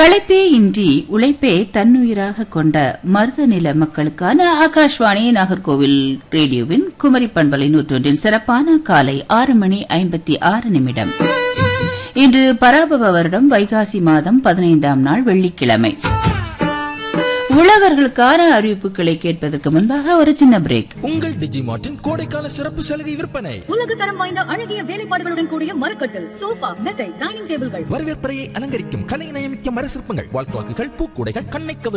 களைப்பே இன்றி உழைப்பே தன்னுயிராக கொண்ட மருத நில மக்களுக்கான ஆகாஷ்வாணி நாகர்கோவில் ரேடியோவின் குமரி பண்பலை நூற்றொன்றின் சிறப்பான காலை ஆறு மணி ஐம்பத்தி ஆறு நிமிடம் இன்று பராபவ வருடம் வைகாசி மாதம் பதினைந்தாம் நாள் வெள்ளிக்கிழமை உழவர்களுக்கான அறிவிப்புகளை கேட்பதற்கு முன்பாக ஒரு சின்ன பிரேக் உங்கள் டிஜிமார்ட்டின் கோடைக்கால சிறப்பு சலுகை விற்பனை உலக தரம் வாய்ந்த அழகிய வேலைப்பாடுகளுடன் கூடிய மரக்கட்டில் சோஃபா மெத்தை டைனிங் டேபிள்கள் வரவேற்பறையை அலங்கரிக்கும் கலை நயமிக்க மர சிற்பங்கள் வால்குவாக்குகள் பூக்கூடைகள் கண்ணை கவரும்